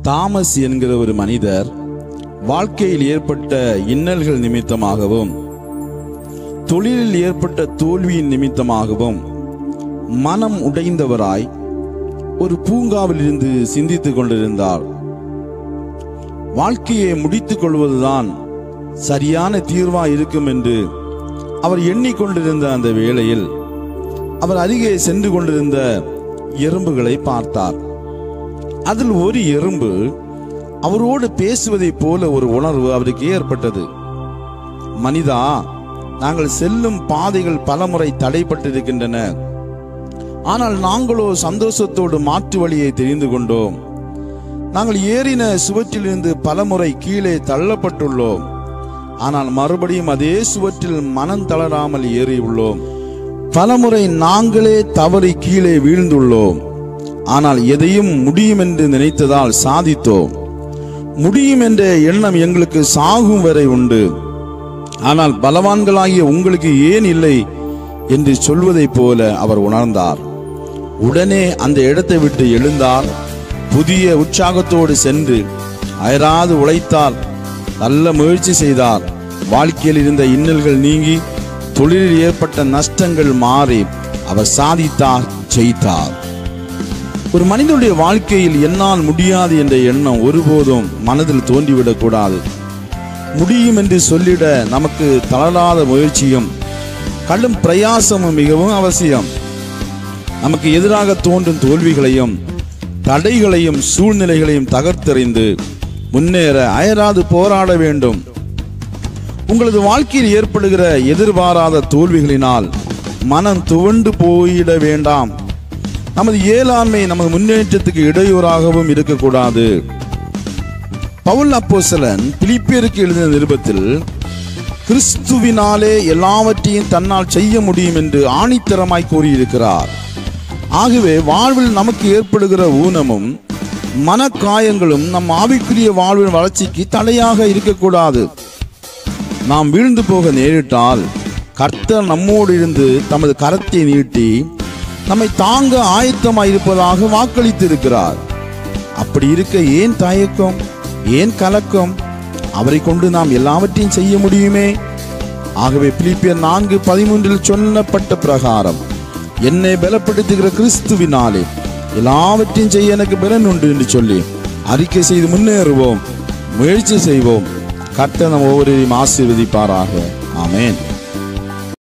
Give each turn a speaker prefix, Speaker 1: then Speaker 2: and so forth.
Speaker 1: Thomas என்கிற ஒரு மனிதர் வாழ்க்கையில் ஏற்பட்ட இன்னல்கள் நிமித்தமாகவும் தொழிலில் ஏற்பட்ட தோல்வியின் நிமித்தமாகவும் மனம் உடைந்தவராய் ஒரு பூங்காவில் இருந்து சிந்தித்துக் கொண்டிருந்தார் வாழ்க்கையை முடித்துக் கொள்வதுதான் சரியான தீர்வா இருக்கும் என்று அவர் எண்ணிக்கொண்டிருந்த அந்த வேளையில் அவர் அருகே சென்று கொண்டிருந்த எறும்புகளை பார்த்தார் அதில் ஒரு எறும்பு அவரோடு பேசுவதைப் போல ஒரு உணர்வு அவருக்கு ஏற்பட்டது மனிதா நாங்கள் செல்லும் பாதைகள் பலமுறை தடைப்பட்டிருக்கின்றன ஆனால் நாங்களோ சந்தோஷத்தோடு மாற்று வழியை தெரிந்து கொண்டோம் நாங்கள் ஏறின சுவற்றிலிருந்து பலமுறை கீழே தள்ளப்பட்டுள்ளோம் ஆனால் மறுபடியும் அதே சுவற்றில் மனம் தளராமல் ஏறியுள்ளோம் பலமுறை நாங்களே தவறி கீழே வீழ்ந்துள்ளோம் ஆனால் எதையும் முடியும் என்று நினைத்ததால் சாதித்தோம் முடியும் என்ற எண்ணம் எங்களுக்கு சாகும் வரை உண்டு ஆனால் பலவான்களாகிய உங்களுக்கு ஏன் இல்லை என்று சொல்வதைப் போல அவர் உணர்ந்தார் உடனே அந்த இடத்தை விட்டு எழுந்தார் புதிய உற்சாகத்தோடு சென்று அயராது உழைத்தார் நல்ல முயற்சி செய்தார் வாழ்க்கையில் இருந்த இன்னல்கள் நீங்கி தொழிலில் ஏற்பட்ட நஷ்டங்கள் மாறி அவர் சாதித்தார் ஜெயித்தார் ஒரு மனிதனுடைய வாழ்க்கையில் என்னால் முடியாது என்ற எண்ணம் ஒருபோதும் மனதில் தோன்றிவிடக் கூடாது முடியும் என்று சொல்லிட நமக்கு தளராத முயற்சியும் கடும் பிரயாசமும் மிகவும் அவசியம் நமக்கு எதிராக தோன்றும் தோல்விகளையும் தடைகளையும் சூழ்நிலைகளையும் தகர்த்தெறிந்து முன்னேற அயராது போராட வேண்டும் உங்களது வாழ்க்கையில் ஏற்படுகிற எதிர்பாராத தோல்விகளினால் மனம் துவண்டு போயிட வேண்டாம் நமது இயலாண்மை நமது முன்னேற்றத்துக்கு இடையூறாகவும் இருக்கக்கூடாது பவுல் அப்போஸ்தலன் பிலிப்பியருக்கு எழுதின நிருபத்தில் கிறிஸ்துவினாலே எல்லாவற்றையும் தன்னால் செய்ய முடியும் என்று ஆணித்தரமாய் கூறியிருக்கிறார் ஆகவே வாழ்வில் நமக்கு ஏற்படுகிற ஊனமும் மனக்காயங்களும் நம் ஆவிக்குரிய வாழ்வின் வளர்ச்சிக்கு தடையாக இருக்கக்கூடாது நாம் வீழ்ந்து போக நேரிட்டால் கர்த்தர் நம்மோடு இருந்து தமது கரத்தை நீட்டி நம்மை தாங்க ஆயத்தமாய் இருப்பதாக வாக்களித்திருக்கிறார் அப்படி இருக்க ஏன் தயக்கம் ஏன் கலக்கம் அவரை கொண்டு நாம் எல்லாவற்றையும் செய்ய முடியுமே ஆகவே பிலிப்பியர் நான்கு பதிமூன்றில் சொல்லப்பட்ட பிரகாரம் என்னை பலப்படுத்துகிற கிறிஸ்துவினாலே எல்லாவற்றையும் செய்ய எனக்கு பலன் உண்டு என்று சொல்லி அறிக்கை செய்து முன்னேறுவோம் முயற்சி செய்வோம் கர்த்தர் நம் ஒவ்வொருவரையும் ஆசீர்வதிப்பாராக ஆமென்